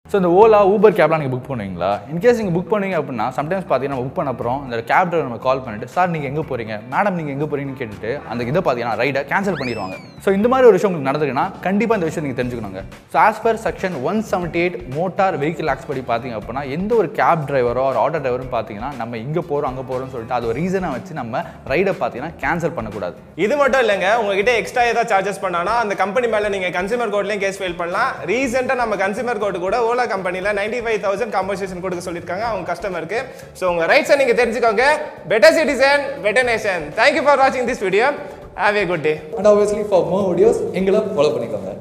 so இந்த Ola Uber கேப்லாம் நீங்கள் book பண்ணுவீங்களா இன்கேஸ் நீங்கள் புக் பண்ணுவீங்க அப்படின்னா சம்டைம்ஸ் பார்த்தீங்கன்னா புக் பண்ண அப்புறம் இந்த கேப் டிரைவர் நம்ம கால் பண்ணிட்டு சார் நீங்கள் எங்கே போகிறீங்க மேடம் நீங்கள் எங்கே போகிறீங்கன்னு கேட்டுட்டு அந்த இதை பார்த்தீங்கன்னா ரைடை கேன்சல் பண்ணிடுவாங்க ஸோ இந்த மாதிரி ஒரு விஷயம் உங்களுக்கு நடந்திருக்குன்னா கண்டிப்பாக இந்த விஷயம் நீங்கள் தெரிஞ்சுக்கணுங்க so as per section one seventy eight motor vehicle acts படி பார்த்தீங்க அப்படின்னா எந்த ஒரு கேப் டிரைவரோ ஒரு ஆட்டோ டிரைவரும் பார்த்தீங்கன்னா நம்ம இங்கே போகிறோம் அங்கே போகிறோம்னு சொல்லிட்டு அது ஒரு ரீசனை வச்சு நம்ம ரைடை பார்த்தீங்கன்னா கேன்சல் பண்ணக்கூடாது இது மட்டும் இல்லைங்க உங்ககிட்ட எக்ஸ்ட்ரா ஏதாவது சார்ஜஸ் பண்ணானா அந்த கம்பெனி மேல நீங்க கன்சியூமர் கோர்ட்லயும் கேஸ் ஃபைல் பண்ணலாம் ரீசெண்டா நம்ம கன்சியூமர் கோர்ட் கூட ஓலா கம்பெனில நைன்டி ஃபைவ் தௌசண்ட் காம்பன்சேஷன் கொடுக்க சொல்லியிருக்காங்க அவங்க கஸ்டமருக்கு ஸோ உங்க ரைட்ஸை நீங்க தெரிஞ்சுக்கோங்க better citizen better nation thank you for வாட்சிங் this video have a good day and obviously for more videos எங்களை ஃபாலோ பண்ணிக்கோங்க